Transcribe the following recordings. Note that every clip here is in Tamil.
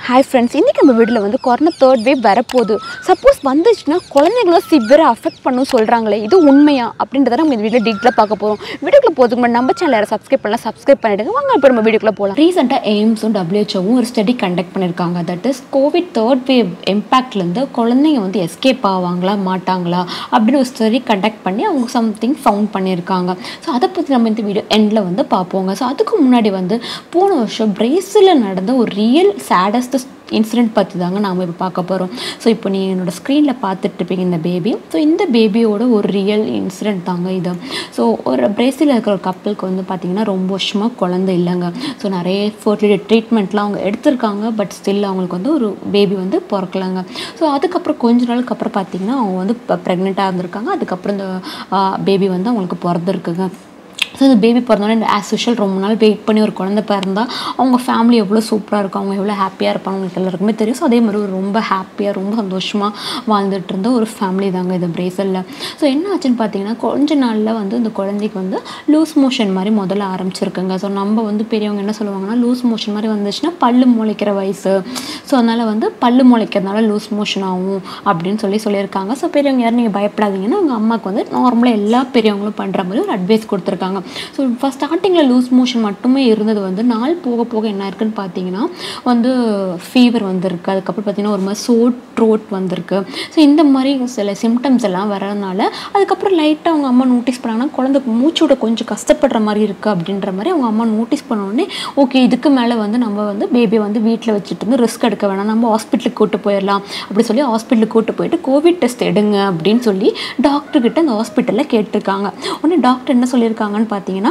ஹாய் ஃப்ரெண்ட்ஸ் இன்றைக்கி நம்ம வீட்டில் வந்து கொரோனா தேர்ட் வேவ் வரப்போகுது சப்போஸ் வந்துச்சுன்னா குழந்தைங்களும் சிவியராக அஃபெக்ட் பண்ணும் சொல்கிறாங்களே இது உண்மையா அப்படின்றத நம்ம இந்த வீடியோ டீட்டில் பார்க்க போகிறோம் வீடியோக்குள்ள போகிறதுக்கு முன்னாடி நம்ம சேனல் யாரை சப்ஸ்கிரைப் பண்ணலாம் சப்ஸ்கிரைப் பண்ணிடுங்க வாங்க இப்போ நம்ம வீடியோக்குள்ள போகலாம் ரீசெண்டாக எய்ம்ஸும் டபிள்யூஹெச்ஓவும் ஒரு ஸ்டடி கண்டக்ட் பண்ணியிருக்காங்க that is Covid third wave இம்பேக்ட்லேருந்து குழந்தைங்க வந்து எஸ்கேப் ஆவாங்களா மாட்டாங்களா அப்படின்னு ஒரு ஸ்டடி கண்டக்ட் பண்ணி அவங்க சம்திங் ஃபவுண்ட் பண்ணியிருக்காங்க ஸோ அதை பற்றி நம்ம இந்த வீடியோ எண்டில் வந்து பார்ப்போங்க ஸோ அதுக்கு முன்னாடி வந்து போன வருஷம் பிரேசிலில் நடந்த ஒரு ரியல் சேடஸ்ட் இன்சிடென்ட் பற்றி தாங்க நாம் இப்போ பார்க்க போகிறோம் ஸோ இப்போ நீ என்னோட ஸ்க்ரீனில் பார்த்துட்டு இருப்பீங்க இந்த பேபி ஸோ இந்த பேபியோட ஒரு ரியல் இன்சிடென்ட் தாங்க இது ஸோ ஒரு பிரேசிலில் இருக்கிற ஒரு கப்பலுக்கு வந்து பார்த்திங்கன்னா ரொம்ப வருஷமாக குழந்தை இல்லைங்க ஸோ நிறைய ஃபர்டிலிட்டி ட்ரீட்மெண்ட்லாம் அவங்க எடுத்திருக்காங்க பட் ஸ்டில் அவங்களுக்கு வந்து ஒரு பேபி வந்து பிறக்கலைங்க ஸோ அதுக்கப்புறம் கொஞ்ச நாளுக்கு அப்புறம் பார்த்திங்கன்னா அவங்க வந்து ப்ரெக்னெண்ட்டாக இருந்திருக்காங்க அதுக்கப்புறம் இந்த பேபி வந்து அவங்களுக்கு பிறந்திருக்குங்க ஸோ இந்த பேபி பிறந்தோடனே இந்த ஆஸ் யூஷுவல் ரொம்ப நாள் வெயிட் பண்ணி ஒரு குழந்தை பிறந்தா அவங்க ஃபேமிலி எவ்வளோ சூப்பராக இருக்கும் அவங்க எவ்வளோ ஹாப்பியாக இருப்பாங்க அவங்களுக்கு எல்லாருக்குமே தெரியும் ஸோ அதே மாதிரி ஒரு ரொம்ப ஹாப்பியாக ரொம்ப சந்தோஷமாக வாழ்ந்துட்டு இருந்த ஒரு ஃபேமிலி தாங்க இது பிரேசலில் ஸோ என்ன ஆச்சுன்னு பார்த்தீங்கன்னா கொஞ்ச நாளில் வந்து இந்த குழந்தைக்கு வந்து லூஸ் மோஷன் மாதிரி முதல்ல ஆரம்பிச்சிருக்குங்க ஸோ நம்ம வந்து பெரியவங்க என்ன சொல்லுவாங்கன்னா லூஸ் மோஷன் மாதிரி வந்துச்சுன்னா பல்லு முளைக்கிற வயசு ஸோ அதனால் வந்து பல்லு முளைக்கிறதுனால லூஸ் மோஷன் ஆகும் அப்படின்னு சொல்லி சொல்லியிருக்காங்க ஸோ பெரியவங்க யாரும் நீங்கள் பயப்படாதீங்கன்னா உங்கள் அம்மாவுக்கு வந்து நார்மலாக எல்லா பெரியவங்களும் பண்ணுற மாதிரி ஒரு அட்வைஸ் கொடுத்துருக்காங்க ஸோ ஃபஸ்ட் ஸ்டார்டிங்கில் லூஸ் மோஷன் மட்டுமே இருந்தது வந்து நாள் போக போக என்ன இருக்குன்னு பார்த்தீங்கன்னா வந்து ஃபீவர் வந்திருக்கு அதுக்கப்புறம் பார்த்தீங்கன்னா ஒரு மாதிரி சோட் த்ரோட் வந்திருக்கு ஸோ இந்த மாதிரி சில சிம்டம்ஸ் எல்லாம் வரதுனால அதுக்கப்புறம் லைட்டாக அவங்க அம்மா நோட்டீஸ் பண்ணாங்கன்னா குழந்தை மூச்சோட கொஞ்சம் கஷ்டப்படுற மாதிரி இருக்குது அப்படின்ற மாதிரி அவங்க அம்மா நோட்டீஸ் பண்ணோடனே ஓகே இதுக்கு மேலே வந்து நம்ம வந்து பேபி வந்து வீட்டில் வச்சுட்டு வந்து ரிஸ்க் எடுக்க வேணாம் நம்ம ஹாஸ்பிட்டலுக்கு கூட்டு போயிடலாம் அப்படி சொல்லி ஹாஸ்பிட்டலுக்கு கூட்டு போயிட்டு கோவிட் டெஸ்ட் எடுங்க அப்படின்னு சொல்லி டாக்டர்கிட்ட அந்த ஹாஸ்பிட்டலில் கேட்டிருக்காங்க உடனே டாக்டர் என்ன சொல்லியிருக்காங்கன்னு பார்த்தீங்கன்னா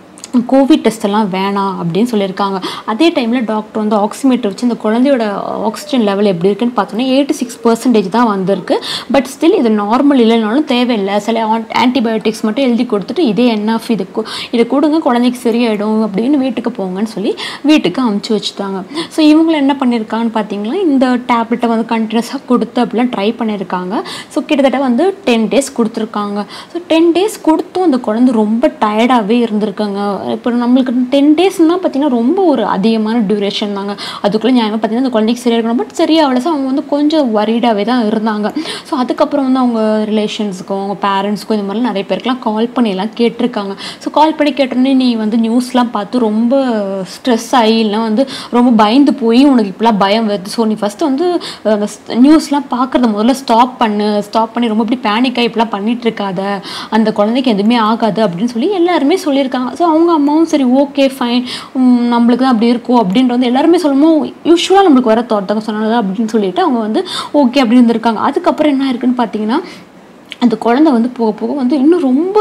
கோவிட் டெஸ்ட் எல்லாம் வேணாம் அப்படின்னு சொல்லியிருக்காங்க அதே டைமில் டாக்டர் வந்து ஆக்சிமீட்டர் வச்சு இந்த குழந்தையோட ஆக்சிஜன் லெவல் எப்படி இருக்குன்னு பார்த்தோன்னா எயிட்டி சிக்ஸ் பர்சன்டேஜ் தான் வந்திருக்கு பட் ஸ்டில் இது நார்மல் இல்லைனாலும் தேவையில்லை சில ஆன்டிபயோட்டிக்ஸ் மட்டும் எழுதி கொடுத்துட்டு இதே என்எஃப் இது கு- இதை கொடுங்க குழந்தைக்கு சரியாயிடும் அப்படின்னு வீட்டுக்கு போங்கன்னு சொல்லி வீட்டுக்கு அமுச்சு வச்சுட்டாங்க ஸோ இவங்களும் என்ன பண்ணியிருக்காங்கன்னு பார்த்தீங்கன்னா இந்த டேப்லெட்டை வந்து கண்டினியூஸாக கொடுத்து அப்படிலாம் ட்ரை பண்ணியிருக்காங்க ஸோ கிட்டத்தட்ட வந்து டென் டேஸ் கொடுத்துருக்காங்க ஸோ டென் டேஸ் கொடுத்தும் அந்த குழந்தை ரொம்ப டயர்டாகவே இருந்திருக்காங்க இப்போ நம்மளுக்கு டென் டேஸ்னால் பார்த்தீங்கன்னா ரொம்ப ஒரு அதிகமான டியூரேஷன் தாங்க அதுக்குள்ளே நியாயமாக பார்த்தீங்கன்னா அந்த குழந்தைக்கு சரியாக இருக்கணும் பட் சரியாகல ஸோ அவங்க வந்து கொஞ்சம் வரிடாகவே தான் இருந்தாங்க ஸோ அதுக்கப்புறம் வந்து அவங்க ரிலேஷன்ஸுக்கும் அவங்க பேரண்ட்ஸ்க்கும் இந்த மாதிரிலாம் நிறைய பேருக்குலாம் கால் பண்ணியெல்லாம் கேட்டிருக்காங்க ஸோ கால் பண்ணி கேட்டோன்னே நீ வந்து நியூஸ்லாம் பார்த்து ரொம்ப ஸ்ட்ரெஸ் ஆகி இல்லைனா வந்து ரொம்ப பயந்து போய் உனக்கு இப்படிலாம் பயம் வருது ஸோ நீ ஃபஸ்ட்டு வந்து அந்த நியூஸ்லாம் பார்க்குறத முதல்ல ஸ்டாப் பண்ணு ஸ்டாப் பண்ணி ரொம்ப இப்படி பேனிக்காக இப்படிலாம் பண்ணிட்டு இருக்காத அந்த குழந்தைக்கு எதுவுமே ஆகாது அப்படின்னு சொல்லி எல்லாருமே சொல்லியிருக்காங்க ஸோ அவங்க அம்மாவும் சரி ஓகே ஃபைன் நம்மளுக்கு தான் அப்படி இருக்கும் அப்படின்ற வந்து எல்லாருமே சொல்லுமோ யூஸ்வலாக நம்மளுக்கு வர தோட்டம் தான் சொன்னது அப்படின்னு சொல்லிட்டு அவங்க வந்து ஓகே அப்படி இருந்திருக்காங்க அதுக்கப்புறம் என்ன இருக்குன்னு பார்த்தீங்கன்னா அந்த குழந்தை வந்து போக போக வந்து இன்னும் ரொம்ப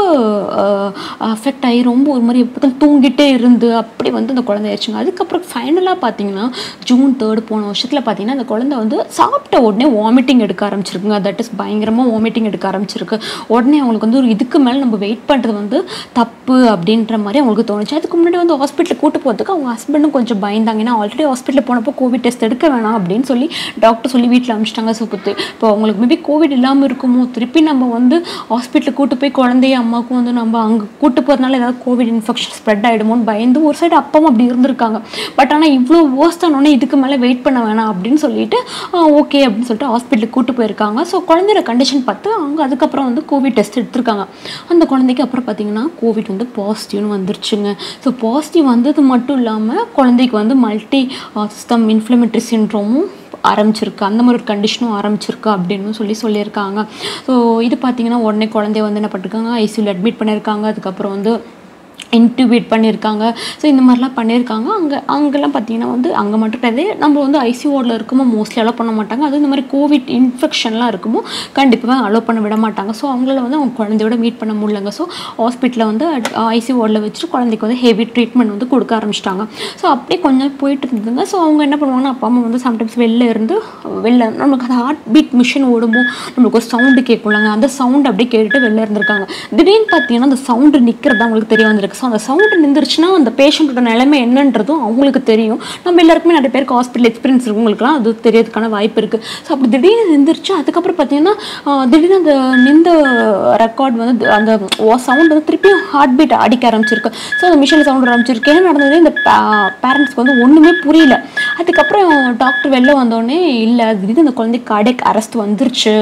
அஃபெக்ட் ஆகி ரொம்ப ஒரு மாதிரி எப்போ தூங்கிட்டே இருந்து அப்படி வந்து அந்த குழந்தை ஆயிடுச்சுங்க அதுக்கப்புறம் ஃபைனலாக பார்த்தீங்கன்னா ஜூன் தேர்ட் போன வருஷத்தில் பார்த்தீங்கன்னா அந்த குழந்தை வந்து சாப்பிட்ட உடனே வாமிட்டிங் எடுக்க ஆரம்பிச்சிருக்குங்க தட் இஸ் பயங்கரமாக வாமிட்டிங் எடுக்க ஆரம்பிச்சிருக்கு உடனே அவங்களுக்கு வந்து ஒரு இதுக்கு மேலே நம்ம வெயிட் பண்ணுறது வந்து தப்பு அப்படின்ற மாதிரி அவங்களுக்கு தோணுச்சு அதுக்கு முன்னாடி வந்து ஹாஸ்பிட்டலுக்கு கூட்டு போகிறதுக்கு அவங்க ஹஸ்பண்டும் கொஞ்சம் பயந்தாங்க ஏன்னா ஆல்ரெடி ஹாஸ்பிட்டலில் போனப்போ கோவிட் டெஸ்ட் எடுக்க வேணாம் அப்படின்னு சொல்லி டாக்டர் சொல்லி வீட்டில் அனுப்பிச்சிட்டாங்க ஸோ இப்போ இப்போ அவங்களுக்கு மேபி கோவிட் இல்லாமல் இருக்குமோ திருப்பி நம்ம வந்து ஹாஸ்பிட்டலுக்கு கூட்டு போய் குழந்தைய அம்மாவுக்கும் வந்து நம்ம அங்கே கூட்டு போகிறதுனால ஏதாவது கோவிட் இன்ஃபெக்ஷன் ஸ்ப்ரெட் ஆகிடுமோன்னு பயந்து ஒரு சைடு அப்பாவும் அப்படி இருந்திருக்காங்க பட் ஆனால் இவ்வளோ வேர்ஸ்ட் ஆனோடனே இதுக்கு மேலே வெயிட் பண்ண வேணாம் அப்படின்னு சொல்லிட்டு ஓகே அப்படின்னு சொல்லிட்டு ஹாஸ்பிட்டலுக்கு கூட்டு போயிருக்காங்க ஸோ குழந்தையோட கண்டிஷன் பார்த்து அவங்க அதுக்கப்புறம் வந்து கோவிட் டெஸ்ட் எடுத்திருக்காங்க அந்த குழந்தைக்கு அப்புறம் பார்த்தீங்கன்னா கோவிட் வந்து பாசிட்டிவ்னு வந்துருச்சுங்க ஸோ பாசிட்டிவ் வந்தது மட்டும் இல்லாமல் குழந்தைக்கு வந்து மல்டி சிஸ்டம் இன்ஃப்ளமேட்டரி சின்ட்ரோமும் ஆரம்பிச்சிருக்கு அந்த மாதிரி ஒரு கண்டிஷனும் ஆரம்பிச்சிருக்கு அப்படின்னு சொல்லி சொல்லியிருக்காங்க ஸோ இது பார்த்தீங்கன்னா உடனே குழந்தைய வந்து என்ன பண்ணிருக்காங்க ஐசியூவில் அட்மிட் பண்ணியிருக்காங்க அதுக்கப்புறம் வந்து இன்டியூபேட் பண்ணியிருக்காங்க ஸோ இந்த மாதிரிலாம் பண்ணியிருக்காங்க அங்கே அங்கெல்லாம் பார்த்தீங்கன்னா வந்து அங்கே மட்டும் கிடையாது நம்ம வந்து ஐசி வார்டில் இருக்குமோ மோஸ்ட்லி அலோவ் பண்ண மாட்டாங்க அது இந்த மாதிரி கோவிட் இன்ஃபெக்ஷன்லாம் இருக்குமோ கண்டிப்பாக அலோவ் பண்ண விட மாட்டாங்க ஸோ அவங்கள வந்து அவங்க குழந்தையோட மீட் பண்ண முடியலங்க ஸோ ஹாஸ்பிட்டலில் வந்து ஐசி வார்டில் வச்சுட்டு குழந்தைக்கு வந்து ஹெவி ட்ரீட்மெண்ட் வந்து கொடுக்க ஆரம்பிச்சிட்டாங்க ஸோ அப்படியே கொஞ்ச நாள் போயிட்டு இருந்ததுங்க ஸோ அவங்க என்ன பண்ணுவாங்கன்னா அப்பா அம்மா வந்து சம்டைம்ஸ் வெளில இருந்து வெளில நமக்கு அந்த ஹார்ட் பீட் மிஷின் ஓடுமோ நம்மளுக்கு ஒரு சவுண்டு கேட்கும்லங்க அந்த சவுண்ட் அப்படியே கேட்டுட்டு வெளில இருந்திருக்காங்க திடீர்னு பார்த்தீங்கன்னா அந்த சவுண்டு நிற்கிறது அவங்களுக்கு தெரிய வந்திருக்கு இருக்குது ஸோ அந்த சவுண்டு நின்றுச்சுன்னா அந்த பேஷண்ட்டோட நிலைமை என்னன்றதும் அவங்களுக்கு தெரியும் நம்ம எல்லாருக்குமே நிறைய பேருக்கு ஹாஸ்பிட்டல் எக்ஸ்பீரியன்ஸ் இருக்கவங்களுக்குலாம் அது தெரியறதுக்கான வாய்ப்பு இருக்குது ஸோ அப்படி திடீர்னு நின்றுச்சு அதுக்கப்புறம் பார்த்தீங்கன்னா ஆஹ், திடீர்னு அந்த நின்ற ரெக்கார்ட் வந்து அந்த சவுண்ட் வந்து திருப்பியும் ஹார்ட் பீட் அடிக்க ஆரம்பிச்சிருக்கு ஸோ அந்த மிஷினில் சவுண்ட் ஆரம்பிச்சிருக்கு என்ன நடந்தது இந்த பேரண்ட்ஸ்க்கு வந்து ஒன்றுமே புரியல அதுக்கப்புறம் டாக்டர் வெளில வந்தோடனே இல்லை திடீர்னு அந்த குழந்தைக்கு கார்டியக் அரெஸ்ட் வந்துருச்சு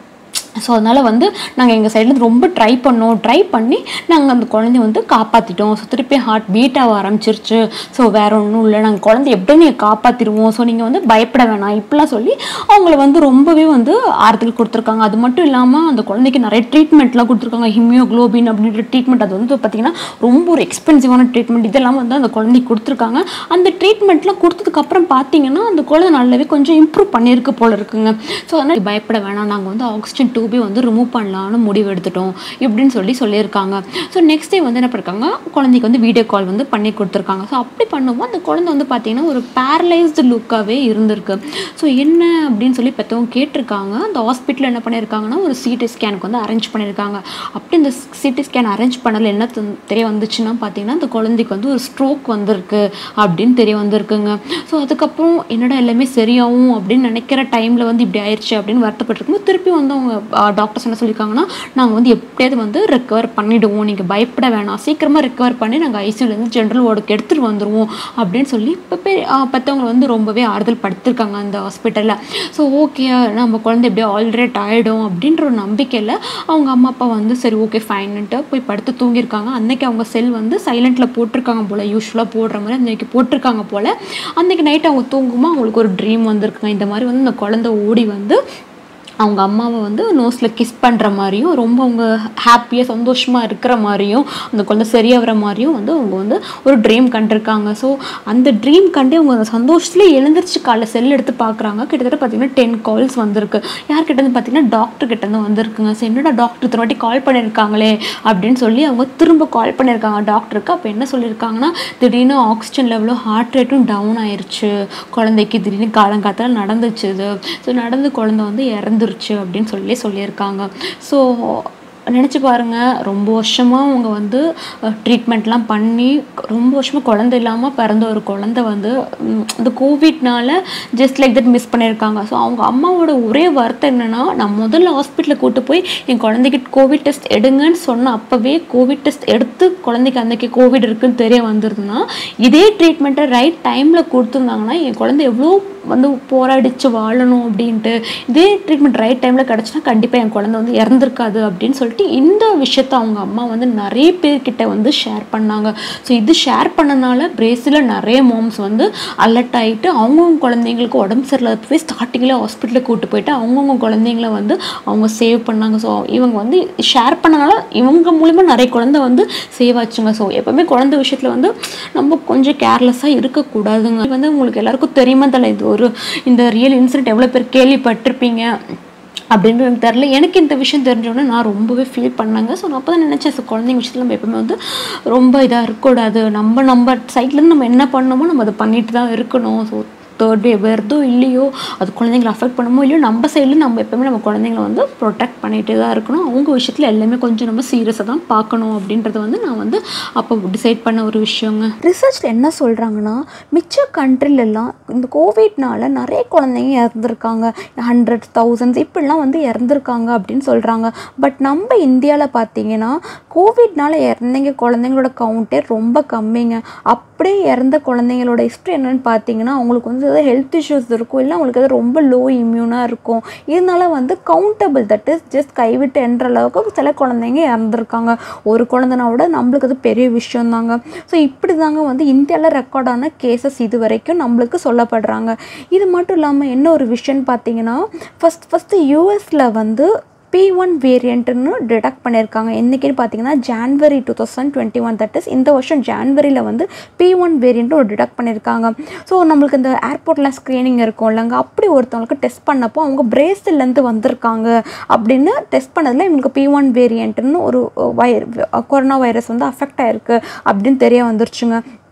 ஸோ அதனால் வந்து நாங்கள் எங்கள் சைட்லேருந்து ரொம்ப ட்ரை பண்ணோம் ட்ரை பண்ணி நாங்கள் அந்த குழந்தைய வந்து காப்பாற்றிட்டோம் ஸோ திருப்பி ஹார்ட் பீட் ஆக ஆரம்பிச்சிருச்சு ஸோ வேற ஒன்றும் இல்லை நாங்கள் குழந்தைய எப்படி நீங்கள் காப்பாற்றிடுவோம் ஸோ நீங்கள் வந்து பயப்பட வேணாம் இப்படிலாம் சொல்லி அவங்கள வந்து ரொம்பவே வந்து ஆறுதல் கொடுத்துருக்காங்க அது மட்டும் இல்லாமல் அந்த குழந்தைக்கு நிறைய ட்ரீட்மெண்ட்லாம் கொடுத்துருக்காங்க ஹிமியோக்ளோபின் அப்படின்ற ட்ரீட்மெண்ட் அது வந்து பார்த்திங்கன்னா ரொம்ப ஒரு எக்ஸ்பென்சிவான ட்ரீட்மெண்ட் இதெல்லாம் வந்து அந்த குழந்தைக்கு கொடுத்துருக்காங்க அந்த ட்ரீட்மெண்ட்லாம் கொடுத்ததுக்கப்புறம் பார்த்தீங்கன்னா அந்த குழந்தை நல்லாவே கொஞ்சம் இம்ப்ரூவ் பண்ணியிருக்கு போல இருக்குங்க ஸோ அதனால் பயப்பட வேணாம் நாங்கள் வந்து ஆக்சிஜன் டியூபே வந்து ரிமூவ் பண்ணலாம்னு முடிவு எடுத்துட்டோம் இப்படின்னு சொல்லி சொல்லியிருக்காங்க ஸோ நெக்ஸ்ட் டே வந்து என்ன பண்ணிருக்காங்க குழந்தைக்கு வந்து வீடியோ கால் வந்து பண்ணி கொடுத்துருக்காங்க ஸோ அப்படி பண்ணும்போது அந்த குழந்தை வந்து பார்த்தீங்கன்னா ஒரு பேரலைஸ்டு லுக்காகவே இருந்திருக்கு ஸோ என்ன அப்படின்னு சொல்லி பெற்றவங்க கேட்டிருக்காங்க அந்த ஹாஸ்பிட்டலில் என்ன பண்ணியிருக்காங்கன்னா ஒரு சிடி ஸ்கேனுக்கு வந்து அரேஞ்ச் பண்ணியிருக்காங்க அப்படி இந்த சிடி ஸ்கேன் அரேஞ்ச் பண்ணல என்ன தெ- தெரிய வந்துச்சுன்னா பார்த்தீங்கன்னா அந்த குழந்தைக்கு வந்து ஒரு ஸ்ட்ரோக் வந்திருக்கு அப்படின்னு தெரிய வந்திருக்குங்க ஸோ அதுக்கப்புறம் என்னடா எல்லாமே சரியாகும் அப்படின்னு நினைக்கிற டைமில் வந்து இப்படி ஆயிடுச்சு அப்படின்னு வருத்தப்பட்டிருக்கும்போது திருப்பி வந்து அவங்க டாக்டர்ஸ் என்ன சொல்லியிருக்காங்கன்னா நாங்கள் வந்து எப்படியாவது வந்து ரெக்கவர் பண்ணிடுவோம் நீங்கள் பயப்பட வேணாம் சீக்கிரமாக ரெக்கவர் பண்ணி நாங்கள் ஐசியூலேருந்து ஜென்ரல் வார்டுக்கு எடுத்துகிட்டு வந்துடுவோம் அப்படின்னு சொல்லி இப்போ பே பெற்றவங்க வந்து ரொம்பவே ஆறுதல் படுத்திருக்காங்க அந்த ஹாஸ்பிட்டலில் ஸோ ஓகே நம்ம குழந்தை எப்படியோ ஆல்ரெட் ஆகிடும் அப்படின்ற ஒரு நம்பிக்கையில் அவங்க அம்மா அப்பா வந்து சரி ஓகே ஃபைன்னுட்டு போய் படுத்து தூங்கியிருக்காங்க அன்னைக்கு அவங்க செல் வந்து சைலண்ட்டில் போட்டிருக்காங்க போல் யூஸ்வலாக போடுற மாதிரி அன்னைக்கு போட்டிருக்காங்க போல் அன்னைக்கு நைட் அவங்க தூங்குமா அவங்களுக்கு ஒரு ட்ரீம் வந்திருக்குங்க இந்த மாதிரி வந்து இந்த குழந்தை ஓடி வந்து அவங்க அம்மாவை வந்து நோஸில் கிஸ் பண்ணுற மாதிரியும் ரொம்ப அவங்க ஹாப்பியாக சந்தோஷமாக இருக்கிற மாதிரியும் அந்த குழந்தை சரியாகிற மாதிரியும் வந்து அவங்க வந்து ஒரு ட்ரீம் கண்டிருக்காங்க ஸோ அந்த ட்ரீம் கண்டே அவங்க அந்த சந்தோஷத்துல எழுந்திரிச்சு காலைல செல் எடுத்து பார்க்குறாங்க கிட்டத்தட்ட பார்த்தீங்கன்னா டென் கால்ஸ் வந்திருக்கு யார்கிட்ட இருந்து பார்த்தீங்கன்னா டாக்டர் கிட்ட இருந்து வந்திருக்குங்க ஸோ என்னடா டாக்டர் இத்தனை வாட்டி கால் பண்ணியிருக்காங்களே அப்படின்னு சொல்லி அவங்க திரும்ப கால் பண்ணியிருக்காங்க டாக்டருக்கு அப்போ என்ன சொல்லியிருக்காங்கன்னா திடீர்னு ஆக்சிஜன் லெவலும் ஹார்ட் ரேட்டும் டவுன் ஆயிருச்சு குழந்தைக்கு திடீர்னு காலங்காத்தால நடந்துச்சு இது ஸோ நடந்து குழந்தை வந்து இறந்துருச்சு அப்படின்னு சொல்லி சொல்லியிருக்காங்க ஸோ நினச்சி பாருங்கள் ரொம்ப வருஷமாக அவங்க வந்து ட்ரீட்மெண்ட்லாம் பண்ணி ரொம்ப வருஷமாக குழந்தை இல்லாமல் பிறந்த ஒரு குழந்தை வந்து ம், இந்த கோவிட்னால ஜஸ்ட் லைக் தட் மிஸ் பண்ணியிருக்காங்க ஸோ அவங்க அம்மாவோட ஒரே வருத்தம் என்னென்னா நான் முதல்ல ஹாஸ்பிட்டலில் கூட்டு போய் என் குழந்தைக்கு கோவிட் டெஸ்ட் எடுங்கன்னு சொன்ன அப்போவே கோவிட் டெஸ்ட் எடுத்து குழந்தைக்கு அன்னைக்கு கோவிட் இருக்குன்னு தெரிய வந்துருதுன்னா இதே ட்ரீட்மெண்ட்டை ரைட் டைமில் கொடுத்துருந்தாங்கன்னா என் குழந்தை எவ்வளோ வந்து போராடிச்சு வாழணும் அப்படின்ட்டு இதே ட்ரீட்மெண்ட் ரைட் டைமில் கிடச்சுன்னா கண்டிப்பாக என் குழந்தை வந்து இறந்துருக்காது அப்படின்னு சொல்லிட்டு இந்த விஷயத்த அவங்க அம்மா வந்து நிறைய பேர்கிட்ட வந்து ஷேர் பண்ணாங்க ஸோ இது ஷேர் பண்ணனால பிரேசில் நிறைய மாம்ஸ் வந்து அலர்ட் ஆகிட்டு அவங்கவுங்க குழந்தைங்களுக்கு உடம்பு சரியில்லாத போய் ஸ்டார்டிங்கில் ஹாஸ்பிட்டலுக்கு கூட்டு போயிட்டு அவங்கவுங்க குழந்தைங்கள வந்து அவங்க சேவ் பண்ணாங்க ஸோ இவங்க வந்து ஷேர் பண்ணனால இவங்க மூலிமா நிறைய குழந்தை வந்து சேவ் ஆச்சுங்க ஸோ எப்பவுமே குழந்தை விஷயத்தில் வந்து நம்ம கொஞ்சம் கேர்லெஸ்ஸாக இருக்கக்கூடாதுங்க இது வந்து உங்களுக்கு எல்லாருக்கும் தெரியுமா தெரியல இது ஒரு இந்த ரியல் இன்சிடென்ட் எவ்வளோ பேர் கேள்விப்பட்டிருப்பீங்க அப்படின்றது எனக்கு தெரில எனக்கு இந்த விஷயம் தெரிஞ்சோடனே நான் ரொம்பவே ஃபீல் பண்ணேங்க ஸோ நான் அப்போ தான் நினச்சேன் ஸோ குழந்தைங்க விஷயத்தில் நம்ம எப்பவுமே வந்து ரொம்ப இதாக இருக்கக்கூடாது நம்ம நம்ம சைட்லேருந்து நம்ம என்ன பண்ணணுமோ நம்ம அதை பண்ணிட்டு தான் இருக்கணும் ஸோ தேர்ட் வே வருதோ இல்லையோ அது குழந்தைங்களை அஃபெக்ட் பண்ணுமோ இல்லையோ நம்ம சைடில் நம்ம எப்பவுமே நம்ம குழந்தைங்கள வந்து ப்ரொடெக்ட் பண்ணிகிட்டே தான் இருக்கணும் அவங்க விஷயத்தில் எல்லாமே கொஞ்சம் நம்ம சீரியஸாக தான் பார்க்கணும் அப்படின்றத வந்து நான் வந்து அப்போ டிசைட் பண்ண ஒரு விஷயங்க ரிசர்ச்சில் என்ன சொல்கிறாங்கன்னா மிச்ச கண்ட்ரிலெல்லாம் இந்த கோவிட்னால நிறைய குழந்தைங்க இறந்துருக்காங்க ஹண்ட்ரட் தௌசண்ட்ஸ் இப்படிலாம் வந்து இறந்துருக்காங்க அப்படின்னு சொல்கிறாங்க பட் நம்ம இந்தியாவில் பார்த்தீங்கன்னா கோவிட்னால இறந்தங்க குழந்தைங்களோட கவுண்டே ரொம்ப கம்மிங்க அப்படியே இறந்த குழந்தைங்களோட ஹிஸ்ட்ரி என்னன்னு பார்த்தீங்கன்னா அவங்களுக்கு வந்து ஏதாவது ஹெல்த் இஷ்யூஸ் இருக்கும் இல்லை அவங்களுக்கு அது ரொம்ப லோ இம்யூனாக இருக்கும் இதனால வந்து கவுண்டபிள் தட் இஸ் ஜஸ்ட் கைவிட்டு என்ற அளவுக்கு சில குழந்தைங்க இறந்துருக்காங்க ஒரு குழந்தைனா விட நம்மளுக்கு அது பெரிய விஷயம் தாங்க ஸோ இப்படி தாங்க வந்து இந்தியாவில் ரெக்கார்டான கேசஸ் இது வரைக்கும் நம்மளுக்கு சொல்லப்படுறாங்க இது மட்டும் இல்லாமல் என்ன ஒரு விஷயம்னு பார்த்தீங்கன்னா ஃபஸ்ட் ஃபஸ்ட்டு யூஎஸில் வந்து பி ஒன் வேரியண்ட்டுன்னு டிடெக்ட் பண்ணியிருக்காங்க என்றைக்குன்னு பார்த்தீங்கன்னா January two thousand twenty one that is இந்த வருஷம் ஜான்வரியில் வந்து பி ஒன் வேரியண்ட்டு ஒரு டிடெக்ட் பண்ணியிருக்காங்க ஸோ நம்மளுக்கு இந்த ஏர்போர்ட்டில் ஸ்க்ரீனிங் இருக்கும் இல்லைங்க அப்படி ஒருத்தவங்களுக்கு டெஸ்ட் பண்ணப்போ அவங்க பிரேசில்லேருந்து வந்திருக்காங்க அப்படின்னு டெஸ்ட் பண்ணதில் இவங்களுக்கு பி ஒன் வேரியண்ட்டுன்னு ஒரு வைர கொரோனா வைரஸ் வந்து அஃபெக்ட் ஆயிருக்கு அப்படின்னு தெரிய வந்துருச்சுங்க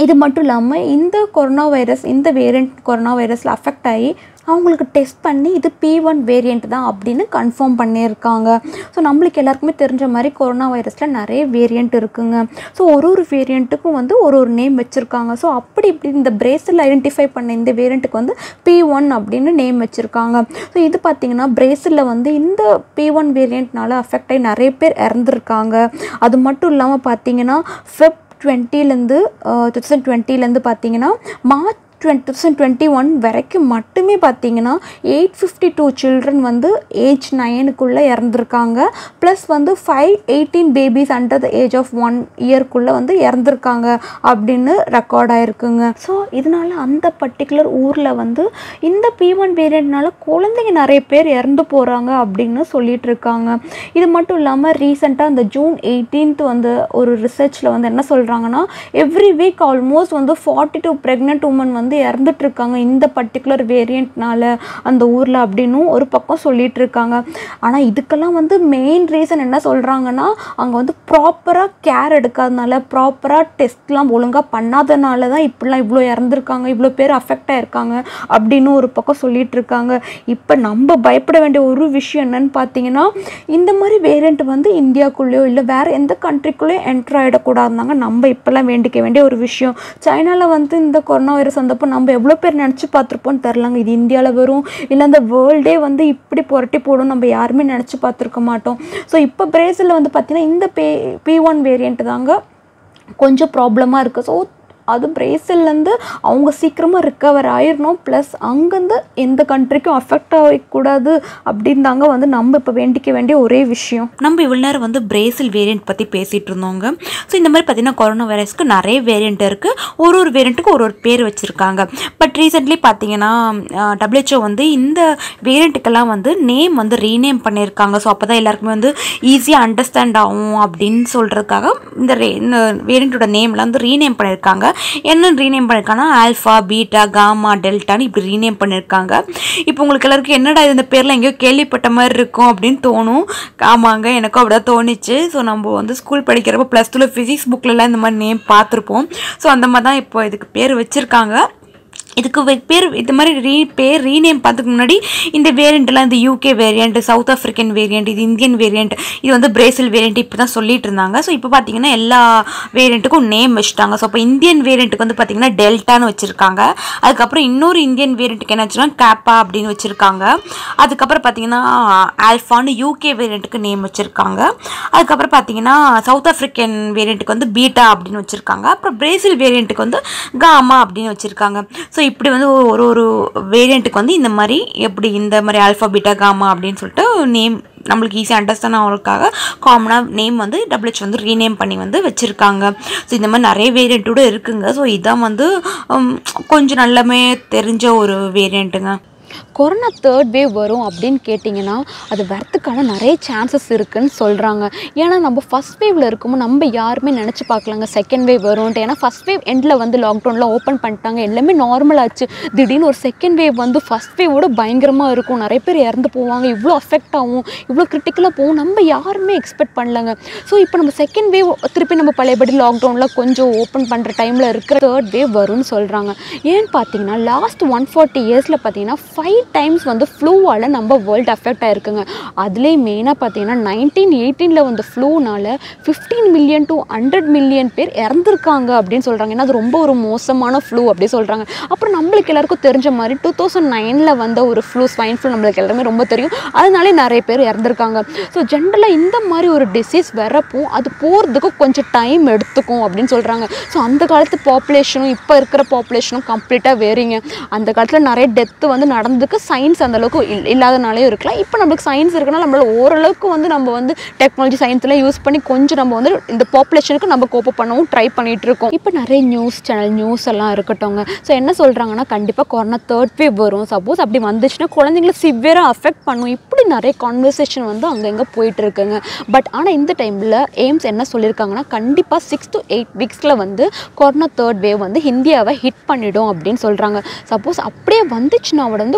இது மட்டும் இல்லாமல் இந்த கொரோனா வைரஸ் இந்த வேரியண்ட் கொரோனா வைரஸில் அஃபெக்ட் ஆகி அவங்களுக்கு டெஸ்ட் பண்ணி இது பி ஒன் வேரியண்ட் தான் அப்படின்னு கன்ஃபார்ம் பண்ணியிருக்காங்க ஸோ நம்மளுக்கு எல்லாருக்குமே தெரிஞ்ச மாதிரி கொரோனா வைரஸில் நிறைய வேரியண்ட் இருக்குங்க ஸோ ஒரு ஒரு வேரியண்ட்டுக்கும் வந்து ஒரு ஒரு நேம் வச்சுருக்காங்க ஸோ அப்படி இப்படி இந்த பிரேசில் ஐடென்டிஃபை பண்ண இந்த வேரியண்ட்டுக்கு வந்து பி ஒன் அப்படின்னு நேம் வச்சுருக்காங்க ஸோ இது பார்த்திங்கன்னா பிரேசிலில் வந்து இந்த பி ஒன் வேரியண்ட்னால அஃபெக்ட் ஆகி நிறைய பேர் இறந்துருக்காங்க அது மட்டும் இல்லாமல் பார்த்தீங்கன்னா ஃபெப் டுவெண்ட்டிலேருந்து டூ தௌசண்ட் டுவெண்ட்டிலேருந்து பார்த்தீங்கன்னா March twenty thousand twenty one வரைக்கும் மட்டுமே பார்த்தீங்கன்னா எயிட் ஃபிஃப்டி டூ சில்ட்ரன் வந்து ஏஜ் நைனுக்குள்ளே இறந்துருக்காங்க ப்ளஸ் வந்து five eighteen babies under the age of one இயர்க்குள்ளே வந்து இறந்துருக்காங்க அப்படின்னு ரெக்கார்ட் ஆயிருக்குங்க ஸோ இதனால அந்த பர்டிகுலர் ஊரில் வந்து இந்த பி ஒன் வேரியண்ட்னால குழந்தைங்க நிறைய பேர் இறந்து போகிறாங்க அப்படின்னு சொல்லிட்டு இருக்காங்க இது மட்டும் இல்லாமல் ரீசெண்டாக இந்த ஜூன் எயிட்டீன்த் வந்து ஒரு ரிசர்ச்சில் வந்து என்ன சொல்கிறாங்கன்னா எவ்ரி வீக் ஆல்மோஸ்ட் வந்து ஃபார்ட்டி டூ ப்ரெக்னென்ட் உமன் வந்து இறந்துட்டு இருக்காங்க இந்த பர்டிகுலர் வேரியண்ட்னால அந்த ஊரில் அப்படின்னும் ஒரு பக்கம் சொல்லிட்டு இருக்காங்க ஆனால் இதுக்கெல்லாம் வந்து மெயின் ரீசன் என்ன சொல்கிறாங்கன்னா அங்கே வந்து ப்ராப்பராக கேர் எடுக்காதனால ப்ராப்பராக டெஸ்ட்லாம் ஒழுங்காக பண்ணாதனால தான் இப்படிலாம் இவ்வளோ இறந்துருக்காங்க இவ்வளோ பேர் அஃபெக்ட் ஆயிருக்காங்க அப்படின்னு ஒரு பக்கம் சொல்லிட்டு இருக்காங்க இப்போ நம்ம பயப்பட வேண்டிய ஒரு விஷயம் என்னன்னு பார்த்தீங்கன்னா இந்த மாதிரி வேரியண்ட் வந்து இந்தியாக்குள்ளேயோ இல்லை வேறு எந்த கண்ட்ரிக்குள்ளேயோ என்ட்ரு ஆகிடக்கூடாதுனாங்க நம்ம இப்போல்லாம் வேண்டிக்க வேண்டிய ஒரு விஷயம் சைனாவில் வந்து இந்த கொரோனா வைரஸ் வந்தப்போ நம்ம எவ்வளோ பேர் நினச்சி பார்த்துருப்போம்னு தெரிலங்க இது இந்தியாவில் வரும் இல்லை அந்த வேர்ல்டே வந்து இப்படி புரட்டி போடும் நம்ம யாருமே நினச்சி பார்த்துருக்க மாட்டோம் ஸோ இப்போ பிரேசிலில் வந்து பார்த்திங்கன்னா இந்த பே பி ஒன் வேரியண்ட் தாங்க கொஞ்சம் ப்ராப்ளமாக இருக்குது ஸோ அது பிரேசில்லேருந்து அவங்க சீக்கிரமாக ரிக்கவர் ஆயிடணும் ப்ளஸ் அங்கேருந்து எந்த கண்ட்ரிக்கும் அஃபெக்ட் ஆகக்கூடாது அப்படின்னு தாங்க வந்து நம்ம இப்போ வேண்டிக்க வேண்டிய ஒரே விஷயம் நம்ம இவ்வளோ நேரம் வந்து பிரேசில் வேரியண்ட் பற்றி பேசிகிட்டு இருந்தோங்க ஸோ இந்த மாதிரி பார்த்தீங்கன்னா கொரோனா வைரஸ்க்கு நிறைய வேரியண்ட் இருக்குது ஒரு ஒரு வேரியண்ட்டுக்கு ஒரு ஒரு பேர் வச்சுருக்காங்க பட் ரீசெண்ட்லி பார்த்தீங்கன்னா டபிள்யூஹெச்ஓ வந்து இந்த வேரியண்ட்டுக்கெல்லாம் வந்து நேம் வந்து ரீநேம் பண்ணியிருக்காங்க ஸோ அப்போ தான் எல்லாருக்குமே வந்து ஈஸியாக அண்டர்ஸ்டாண்ட் ஆகும் அப்படின்னு சொல்கிறதுக்காக இந்த ரே இந்த வேரியண்ட்டோட நேமில் வந்து ரீநேம் பண்ணியிருக்காங்க என்ன ரீநேம் பண்ணியிருக்காங்கன்னா ஆல்ஃபா பீட்டா காமா டெல்டான்னு இப்படி ரீநேம் பண்ணியிருக்காங்க இப்போ உங்களுக்கு எல்லாருக்கும் என்னடா இது இந்த பேரில் எங்கேயோ கேள்விப்பட்ட மாதிரி இருக்கும் அப்படின்னு தோணும் ஆமாங்க எனக்கும் அப்படிதான் தோணுச்சு ஸோ நம்ம வந்து ஸ்கூல் படிக்கிறப்போ ப்ளஸ் டூவில் ஃபிசிக்ஸ் புக்லலாம் இந்த மாதிரி நேம் பார்த்துருப்போம் ஸோ அந்த மாதிரி தான் இப்போ இதுக்கு பேர் வச்சுருக்காங்க இதுக்கு வே- பேர் இது மாதிரி ரீ பேர் ரீநேம் பார்த்துக்கு முன்னாடி இந்த வேரியண்ட்லாம் இந்த UK variant south African variant இது இந்தியன் வேரியண்ட் இது வந்து பிரேசில் வேரியண்ட் இப்போ தான் சொல்லிட்டு இருந்தாங்க ஸோ இப்போ பார்த்தீங்கன்னா எல்லா வேரியண்ட்டுக்கும் நேம் வச்சுட்டாங்க ஸோ இப்போ இந்தியன் வேரியண்ட்டுக்கு வந்து பார்த்தீங்கன்னா டெல்டான்னு வச்சுருக்காங்க அதுக்கப்புறம் இன்னொரு இந்தியன் வேரியண்ட்டுக்கு என்ன வச்சுருக்காங்க கேப்பா அப்படின்னு வச்சுருக்காங்க அதுக்கப்புறம் பார்த்தீங்கன்னா ஆல்ஃபான்னு யூகே வேரியண்ட்டுக்கு நேம் வச்சுருக்காங்க அதுக்கப்புறம் பார்த்தீங்கன்னா சவுத் ஆஃப்ரிக்கன் வேரியண்ட்டுக்கு வந்து பீட்டா அப்படின்னு வச்சுருக்காங்க அப்புறம் பிரேசில் வேரியண்ட்டுக்கு வந்து காமா அப்படின்னு வச்சுருக்காங்க ஸோ இப்படி வந்து ஒரு ஒரு வேரியண்ட்டுக்கு வந்து இந்த மாதிரி எப்படி இந்த மாதிரி ஆல்ஃபா பீட்டா காமா அப்படின்னு சொல்லிட்டு நேம் நம்மளுக்கு ஈஸியாக அண்டர்ஸ்டாண்ட் ஆகிறதுக்காக காமனாக நேம் வந்து டபிள்யூஹெச் வந்து ரீநேம் பண்ணி வந்து வச்சுருக்காங்க ஸோ இந்த மாதிரி நிறைய வேரியண்ட்டோட இருக்குங்க ஸோ இதான் வந்து உம், கொஞ்சம் நல்லாமே தெரிஞ்ச ஒரு வேரியண்ட்டுங்க கொரோனா தேர்ட் வேவ் வரும் அப்படின்னு கேட்டிங்கன்னா அது வரத்துக்கான நிறைய சான்சஸ் இருக்குன்னு சொல்கிறாங்க ஏன்னா நம்ம ஃபஸ்ட் வேவில் இருக்கும்போது நம்ம யாருமே நினச்சி பார்க்கலாங்க செகண்ட் வேவ் வரும்ன்ட்டு ஏன்னா ஃபஸ்ட் வேவ் எண்டில் வந்து லாக்டவுன்லாம் ஓப்பன் பண்ணிட்டாங்க எல்லாமே நார்மல் ஆச்சு திடீர்னு ஒரு செகண்ட் வேவ் வந்து ஃபஸ்ட் வேவோட பயங்கரமாக இருக்கும் நிறைய பேர் இறந்து போவாங்க இவ்வளோ அஃபெக்ட் ஆகும் இவ்வளோ கிரிட்டிக்கலாக போகும் நம்ம யாருமே எக்ஸ்பெக்ட் பண்ணலங்க ஸோ இப்போ நம்ம செகண்ட் வேவ் திருப்பி நம்ம பழையபடி லாக்டவுனில் கொஞ்சம் ஓப்பன் பண்ணுற டைமில் இருக்கிற தேர்ட் வேவ் வரும்னு சொல்கிறாங்க ஏன்னு பார்த்தீங்கன்னா லாஸ்ட் ஒன் ஃபார்ட்டி இயர்ஸில் பார்த்தீங்கன்னா ஃபைவ் டைம்ஸ் வந்து ஃப்ளூவால் நம்ம வேர்ல்டு அஃபெக்ட் ஆயிருக்குங்க அதுலேயும் மெயினாக பார்த்தீங்கன்னா நைன்டீன் எயிட்டீனில் வந்த ஃப்ளூனால fifteen million to hundred million பேர் இறந்துருக்காங்க அப்படின்னு சொல்கிறாங்க ஏன்னா அது ரொம்ப ஒரு மோசமான ஃப்ளூ அப்படி சொல்கிறாங்க அப்புறம் நம்மளுக்கு எல்லாருக்கும் தெரிஞ்ச மாதிரி டூ தௌசண்ட் நைனில் வந்த ஒரு ஃப்ளூ ஸ்வைன் ஃப்ளூ நம்மளுக்கு எல்லாமே ரொம்ப தெரியும் அதனாலே நிறைய பேர் இறந்துருக்காங்க ஸோ ஜென்ரலாக இந்த மாதிரி ஒரு டிசீஸ் வரப்போ அது போகிறதுக்கு கொஞ்சம் டைம் எடுத்துக்கும் அப்படின்னு சொல்கிறாங்க ஸோ அந்த காலத்து பாப்புலேஷனும் இப்போ இருக்கிற பாப்புலேஷனும் கம்ப்ளீட்டாக வேறிங்க அந்த காலத்தில் நிறைய டெத்து வந்து நடந்ததுக்கு சயின்ஸ் அந்த அளவுக்கு இல் இல்லாதனாலே இருக்கலாம் இப்போ நம்மளுக்கு சயின்ஸ் இருக்குன்னா நம்மளால ஓரளவுக்கு வந்து நம்ம வந்து டெக்னாலஜி சயின்ஸ்லாம் யூஸ் பண்ணி கொஞ்சம் நம்ம வந்து இந்த பாப்புலேஷனுக்கு நம்ம கோப்ப பண்ணவும் ட்ரை பண்ணிட்டு இருக்கோம் இப்போ நிறைய நியூஸ் சேனல் நியூஸ் எல்லாம் இருக்கட்டும்ங்க ஸோ என்ன சொல்கிறாங்கன்னா கண்டிப்பாக கொரோனா தேர்ட் வேவ் வரும் சப்போஸ் அப்படி வந்துச்சுன்னா குழந்தைங்களை சிவியராக அஃபெக்ட் பண்ணும் இப்படி நிறைய கான்வர்சேஷன் வந்து அங்கங்கே போயிட்டு இருக்குங்க பட் ஆனால் இந்த டைமில் எய்ம்ஸ் என்ன சொல்லியிருக்காங்கன்னா கண்டிப்பாக சிக்ஸ் டு எயிட் வீக்ஸில் வந்து கொரோனா தேர்ட் வேவ் வந்து இந்தியாவை ஹிட் பண்ணிடும் அப்படின்னு சொல்கிறாங்க சப்போஸ் அப்படியே வந்துச்சுன்னா அவட வந்து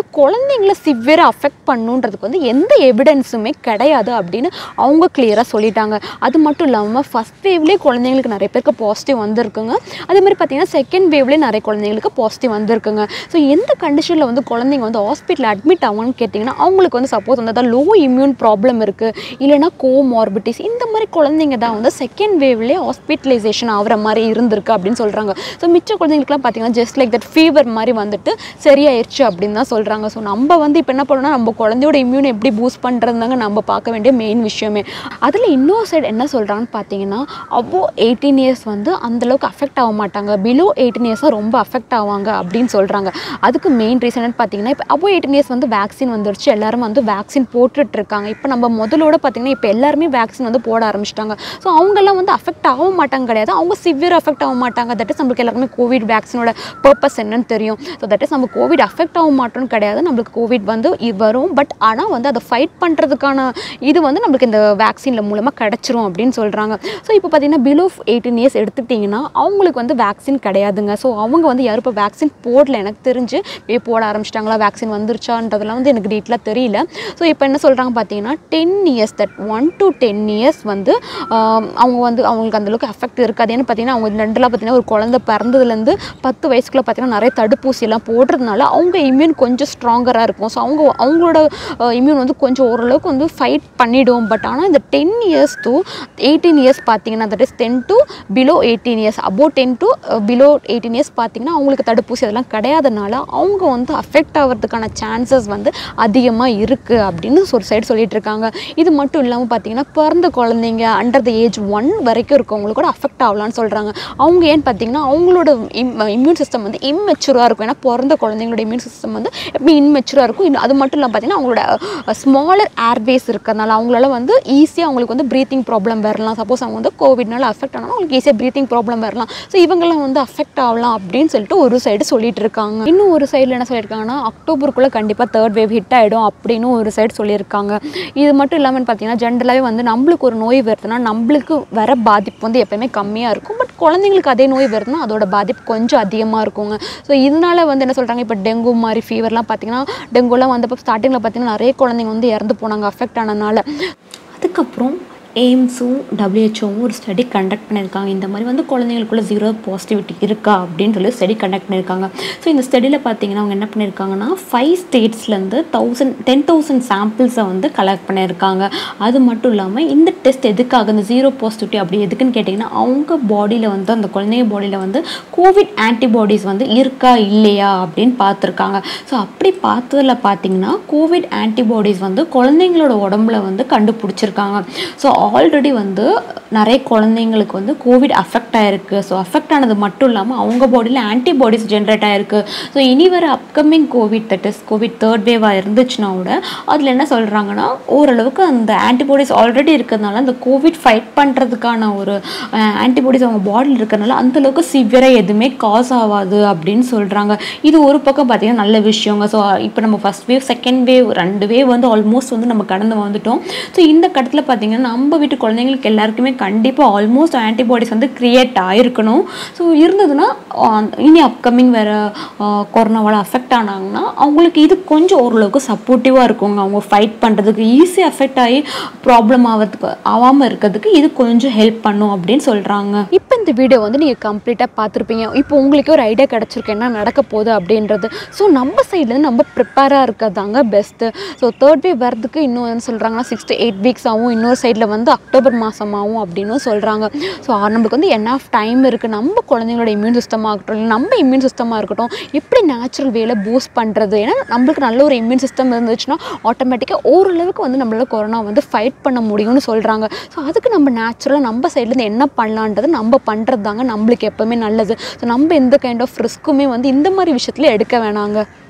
குழந்தைங்கள சிவியராக அஃபெக்ட் பண்ணுன்றதுக்கு வந்து எந்த எவிடன்ஸுமே கிடையாது அப்படின்னு அவங்க கிளியராக சொல்லிட்டாங்க அது மட்டும் இல்லாமல் ஃபஸ்ட் வேவ்லேயே குழந்தைங்களுக்கு நிறைய பேருக்கு பாசிட்டிவ் வந்திருக்குங்க அதே மாதிரி பார்த்தீங்கன்னா செகண்ட் வேவ்லேயே நிறைய குழந்தைங்களுக்கு பாசிட்டிவ் வந்திருக்குங்க ஸோ எந்த கண்டிஷனில் வந்து குழந்தைங்க வந்து ஹாஸ்பிட்டல் அட்மிட் ஆகும்னு கேட்டிங்கன்னா அவங்களுக்கு வந்து சப்போஸ் வந்து அதான் லோ இம்யூன் ப்ராப்ளம் இருக்குது இல்லைனா கோமார்பிட்டிஸ் இந்த மாதிரி குழந்தைங்க தான் வந்து செகண்ட் வேவ்லேயே ஹாஸ்பிட்டலைசேஷன் ஆகிற மாதிரி இருந்திருக்கு அப்படின்னு சொல்கிறாங்க ஸோ மிச்ச குழந்தைங்களுக்குலாம் பார்த்தீங்கன்னா ஜஸ்ட் லைக் தட் ஃபீவர் மாதிரி வந்துட்டு சரியாயிருச்சு அப்படின்னு தான் சொல்கிறாங்க ஸோ நம்ம வந்து இப்போ என்ன பண்ணணும்னா நம்ம குழந்தையோட இம்யூன் எப்படி பூஸ்ட் பண்ணுறதுதாங்க நம்ம பார்க்க வேண்டிய மெயின் விஷயமே அதில் இன்னொரு சைடு என்ன சொல்கிறாங்கன்னு பார்த்தீங்கன்னா அவ்வளோ எயிட்டீன் இயர்ஸ் வந்து அந்தளவுக்கு அஃபெக்ட் ஆக மாட்டாங்க பிலோ எயிட்டீன் இயர்ஸ் தான் ரொம்ப அஃபெக்ட் ஆவாங்க அப்படின்னு சொல்கிறாங்க அதுக்கு மெயின் ரீசன் பார்த்தீங்கன்னா இப்போ அவ்வளோ எயிட்டீன் இயர்ஸ் வந்து வேக்சின் வந்துருச்சு எல்லாரும் வந்து வேக்சின் போட்டுட்டு இருக்காங்க இப்போ நம்ம முதலோட பார்த்தீங்கன்னா இப்போ எல்லாருமே வேக்சின் வந்து போட ஆரம்பிச்சிட்டாங்க ஸோ அவங்கெல்லாம் வந்து அஃபெக்ட் ஆக மாட்டாங்க கிடையாது அவங்க சிவியர் அஃபெக்ட் ஆக மாட்டாங்க தட் இஸ் நம்மளுக்கு எல்லாருமே கோவிட் வேக்சினோட பர்பஸ் என்னன்னு தெரியும் ஸோ தட் இஸ் நம்ம கோவிட் அஃபெக்ட் ஆக மாட்டோம்னு கிடையாது நம்மளுக்கு கோவிட் வந்து இ- வரும் பட் ஆனால் வந்து அதை ஃபைட் பண்ணுறதுக்கான இது வந்து நம்மளுக்கு இந்த வேக்சினில் மூலமாக கிடச்சிரும் அப்படின்னு சொல்கிறாங்க ஸோ இப்போ பார்த்தீங்கன்னா பிலோ எயிட்டீன் இயர்ஸ் எடுத்துட்டிங்கன்னா அவங்களுக்கு வந்து வேக்சின் கிடையாதுங்க ஸோ அவங்க வந்து யாரும் இப்போ வேக்சின் போடல எனக்கு தெரிஞ்சு இப்போ போட ஆரம்பிச்சிட்டாங்களா வேக்சின் வந்துருச்சான்றதெல்லாம் வந்து எனக்கு டீட்டெயிலாக தெரியல ஸோ இப்போ என்ன சொல்கிறாங்க பார்த்தீங்கன்னா ten years that one to ten years வந்து ஆம், அவங்க வந்து அவங்களுக்கு அந்தளவுக்கு அஃபெக்ட் இருக்காது ஏன்னு பார்த்தீங்கன்னா அவங்க ரெண்டுலாம் பார்த்தீங்கன்னா ஒரு குழந்தை பிறந்ததுலேருந்து பத்து வயசுக்குள்ள பார்த்தீங்கன்னா நிறைய தடுப்பூசியெல்லாம் போடுறதுனால அவங்க இம்யூன் கொஞ்சம் ஸ்ட்ராங்கராக இருக்கும் ஸோ அவங்க அவங்களோட இம்யூன் வந்து கொஞ்சம் ஓரளவுக்கு வந்து ஃபைட் பண்ணிடும் பட் ஆனால் இந்த ten years to eighteen years பார்த்தீங்கன்னா that is ten to below eighteen years above ten to below eighteen years பார்த்தீங்கன்னா அவங்களுக்கு தடுப்பூசி அதெல்லாம் கிடையாதனால அவங்க வந்து அஃபெக்ட் ஆகிறதுக்கான சான்சஸ் வந்து அதிகமாக இருக்குது அப்படின்னு ஒரு சைடு சொல்லிட்டு இருக்காங்க இது மட்டும் இல்லாமல் பார்த்தீங்கன்னா பிறந்த குழந்தைங்க அண்டர் த ஏஜ் ஒன் வரைக்கும் இருக்கவங்களுக்கு கூட அஃபெக்ட் ஆகலாம்னு சொல்கிறாங்க அவங்க ஏன்னு பார்த்தீங்கன்னா அவங்களோட இம்யூன் சிஸ்டம் வந்து இம்மெச்சூராக இருக்கும் ஏன்னா பிறந்த குழந்தைங்களோட இம்யூன் சிஸ்டம் வந்து எப்பயும் இன்மெச்சூராக இருக்கும் இன்னும் அது மட்டும் இல்லாமல் பார்த்தீங்கன்னா அவங்களோட ஸ்மாலர் ஏர்வேஸ் இருக்கிறதுனால அவங்களால வந்து ஈஸியாக அவங்களுக்கு வந்து ப்ரீத்திங் ப்ராப்ளம் வரலாம் சப்போஸ் அவங்க வந்து கோவிட்னால அஃபெக்ட் ஆனாலும் அவங்களுக்கு ஈஸியாக ப்ரீத்திங் ப்ராப்ளம் வரலாம் ஸோ இவங்கெல்லாம் வந்து அஃபெக்ட் ஆகலாம் அப்படின்னு சொல்லிட்டு ஒரு சைடு சொல்லிட்டு இருக்காங்க இன்னும் ஒரு சைடில் என்ன சொல்லியிருக்காங்கன்னா அக்டோபருக்குள்ளே கண்டிப்பாக தேர்ட் வேவ் ஹிட் ஆகிடும் அப்படின்னு ஒரு சைடு சொல்லியிருக்காங்க இது மட்டும் இல்லாமல் பார்த்தீங்கன்னா ஜென்ரலாகவே வந்து நம்மளுக்கு ஒரு நோய் வருதுன்னா நம்மளுக்கு வர பாதிப்பு வந்து எப்பயுமே கம்மியாக இருக்கும் பட் குழந்தைங்களுக்கு அதே நோய் வருதுன்னா அதோட பாதிப்பு கொஞ்சம் அதிகமாக இருக்குங்க ஸோ இதனால வந்து என்ன சொல்கிறாங்க இப்போ டெங்கு மாதிரி ஃபீவர்லாம் பார்த்தீங்கன்னா டெங்குலாம் வந்தப்போ ஸ்டார்டிங்கில் பார்த்தீங்கன்னா நிறைய குழந்தைங்க வந்து இறந்து போனாங்க அஃபெக்ட் ஆனதுனால அதுக்கப்புறம் எய்ம்ஸும் டபிள்யூஹெச்ஓவும் ஒரு ஸ்டடி கண்டக்ட் பண்ணியிருக்காங்க இந்த மாதிரி வந்து குழந்தைங்களுக்குள்ள ஜீரோ பாசிட்டிவிட்டி இருக்கா அப்படின்னு சொல்லி ஸ்டடி கண்டக்ட் பண்ணியிருக்காங்க ஸோ இந்த ஸ்டடியில் பார்த்தீங்கன்னா அவங்க என்ன பண்ணியிருக்காங்கன்னா ஃபைவ் ஸ்டேட்ஸ்லேருந்து தௌசண்ட் டென் தௌசண்ட் சாம்பிள்ஸை வந்து கலெக்ட் பண்ணியிருக்காங்க அது மட்டும் இல்லாமல் இந்த டெஸ்ட் எதுக்காக இந்த ஜீரோ பாசிட்டிவிட்டி அப்படி எதுக்குன்னு கேட்டிங்கன்னா அவங்க பாடியில் வந்து அந்த குழந்தைங்க பாடியில் வந்து கோவிட் ஆன்டிபாடிஸ் வந்து இருக்கா இல்லையா அப்படின்னு பார்த்துருக்காங்க ஸோ அப்படி பார்த்ததில் பார்த்தீங்கன்னா கோவிட் ஆன்டிபாடிஸ் வந்து குழந்தைங்களோட உடம்புல வந்து கண்டுபிடிச்சிருக்காங்க ஸோ ஆல்ரெடி வந்து நிறைய குழந்தைங்களுக்கு வந்து கோவிட் அஃபெக்ட் ஆயிருக்கு ஸோ அஃபெக்ட் ஆனது மட்டும் இல்லாமல் அவங்க பாடியில் ஆன்டிபாடிஸ் ஜென்ரேட் ஆயிருக்கு ஸோ இனி வர upcoming COVID that is Covid third வேவாக இருந்துச்சுன்னா கூட அதில் என்ன சொல்கிறாங்கன்னா ஓரளவுக்கு அந்த ஆன்டிபாடிஸ் ஆல்ரெடி இருக்கிறதுனால அந்த கோவிட் ஃபைட் பண்ணுறதுக்கான ஒரு ஆன்டிபாடிஸ் அவங்க பாடியில் இருக்கிறதுனால அந்தளவுக்கு சிவியராக எதுவுமே காஸ் ஆகாது அப்படின்னு சொல்கிறாங்க இது ஒரு பக்கம் பார்த்தீங்கன்னா நல்ல விஷயங்க ஸோ இப்போ நம்ம ஃபஸ்ட் வேவ் செகண்ட் வேவ் ரெண்டு வேவ் வந்து ஆல்மோஸ்ட் வந்து நம்ம கடந்து வந்துட்டோம் ஸோ இந்த கட்டத்தில் பார்த்தீங்கன்னா நம்ம வீட்டு குழந்தைங்களுக்கு எல்லாருக்குமே கண்டிப்பாக ஆல்மோஸ்ட் ஆன்டிபாடிஸ் வந்து க்ரியேட் ஆயிருக்கணும் ஸோ இருந்ததுன்னா ஆஹ் இனி அப்கமிங் வேறு கொரோனாவால் அஃபெக்ட் ஆனாங்கன்னா அவங்களுக்கு இது கொஞ்சம் ஓரளவுக்கு சப்போர்ட்டிவாக இருக்குங்க அவங்க ஃபைட் பண்ணுறதுக்கு ஈஸியாக அஃபெக்ட் ஆகி ப்ராப்ளம் ஆகிறதுக்கு ஆகாமல் இருக்கிறதுக்கு இது கொஞ்சம் ஹெல்ப் பண்ணும் அப்படின்னு சொல்கிறாங்க இப்போ இந்த வீடியோ வந்து நீங்கள் கம்ப்ளீட்டாக பார்த்துருப்பீங்க இப்போ உங்களுக்கு ஒரு ஐடியா கிடச்சிருக்கு என்ன நடக்க போகுது அப்படின்றது ஸோ நம்ம சைட்லேருந்து நம்ம ப்ரிப்பேராக இருக்கிறதாங்க பெஸ்ட்டு ஸோ தேர்ட் வேவ் வரதுக்கு இன்னும் என்ன சொல்கிறாங்கன்னா சிக்ஸ் டு எயிட் வீக்ஸ் ஆகும் இன்னொரு சைடில் வந்து அக்டோபர் மாதமாகும் அப்படின்னு சொல்கிறாங்க ஸோ நம்மளுக்கு வந்து என்ன டைம் இருக்குது நம்ம குழந்தைங்களோட இம்யூன் சிஸ்டமாக இருக்கட்டும் இல்லை நம்ம இம்யூன் சிஸ்டமாக இருக்கட்டும் எப்படி நேச்சுரல் வேல பூஸ்ட் பண்ணுறது ஏன்னா நம்மளுக்கு நல்ல ஒரு இம்யூன் சிஸ்டம் இருந்துச்சுன்னா ஆட்டோமேட்டிக்காக ஓரளவுக்கு வந்து நம்மளால கொரோனா வந்து ஃபைட் பண்ண முடியும்னு சொல்கிறாங்க ஸோ அதுக்கு நம்ம நேச்சுரலாக நம்ம சைட்லேருந்து என்ன பண்ணலான்றது நம்ம பண்ணுறது தாங்க நம்மளுக்கு எப்போவுமே நல்லது ஸோ நம்ம எந்த கைண்ட் ஆஃப் ரிஸ்க்குமே வந்து இந்த மாதிரி விஷயத்தில் எடுக்க வேணாங்க